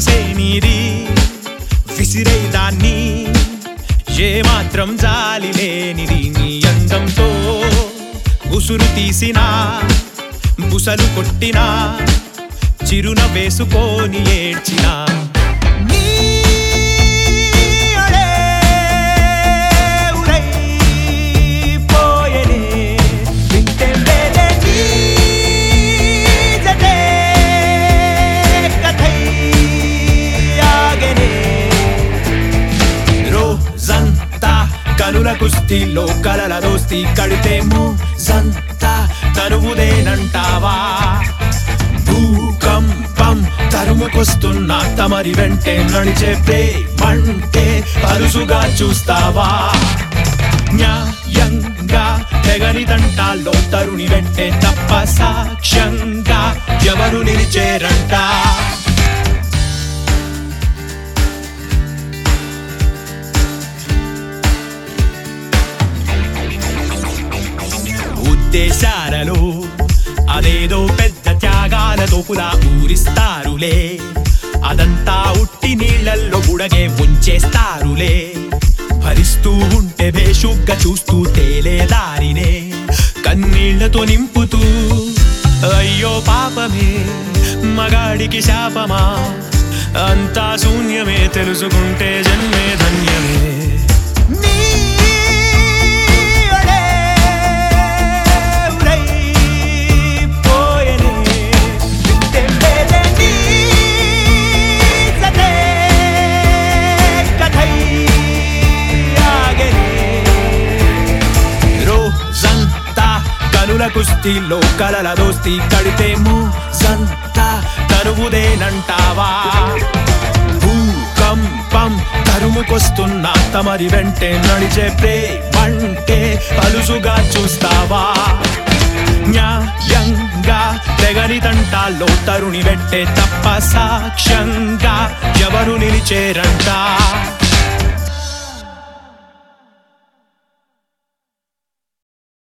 మనసే నీది విసిరేదాన్ని ఏ మాత్రం జాలి లేనిది నీ అందంతో ఉసురు తీసినా బుసలు కొట్టినా చిరున వేసుకొని ఏడ్చినా నీ అడే ఉరై పోయెనే. వింటే వేరే నీ జతే కథై ఆగెనే. రోజంతా కనుల కుస్తీలో కలల దోస్తి కడితేమో సంతా తనువుదేనంటావా భూకంపం తరుముకొస్తున్న తమరి వెంటే నడిచే ప్రేమంటే అరుసుగా చూస్తావా న్యాయంగా తెగని తంటాల్లో తరుణి వెంటే తప్ప సాక్ష్యంగా ఎవరు నిలిచేరంట ఉద్దేశాలలో అదేదో పెద్ద త్యాగాలతో పులా ఊరిస్తారులే అదంతా ఉట్టి నీళ్ళల్లో బుడగే ఉంచేస్తారులే భరిస్తూ ఉంటే బేషుగ్గా చూస్తూ తేలే దారినే కన్నీళ్లతో నింపుతూ అయ్యో పాపమే మగాడికి శాపమా అంతా శూన్యమే తెలుసుకుంటే జన్మే ధన్యమే నీ అడే ఉరై పోయెనే. వింటే వేరే నీ జతే కథై ఆగెనే. రోజంతా కనుల కుస్తీలో కలల దోస్తి కడితేమో సంతా తరువుదేనంటావా భూకంపం తరుముకొస్తున్న తమరి వెంటే నడిచే ప్రేమంటే అలుసుగా చూస్తావా న్యాయంగా తెగని తంటాల్లో తరుణి వెంటే తప్ప సాక్ష్యంగా ఎవరు నిలిచేరంట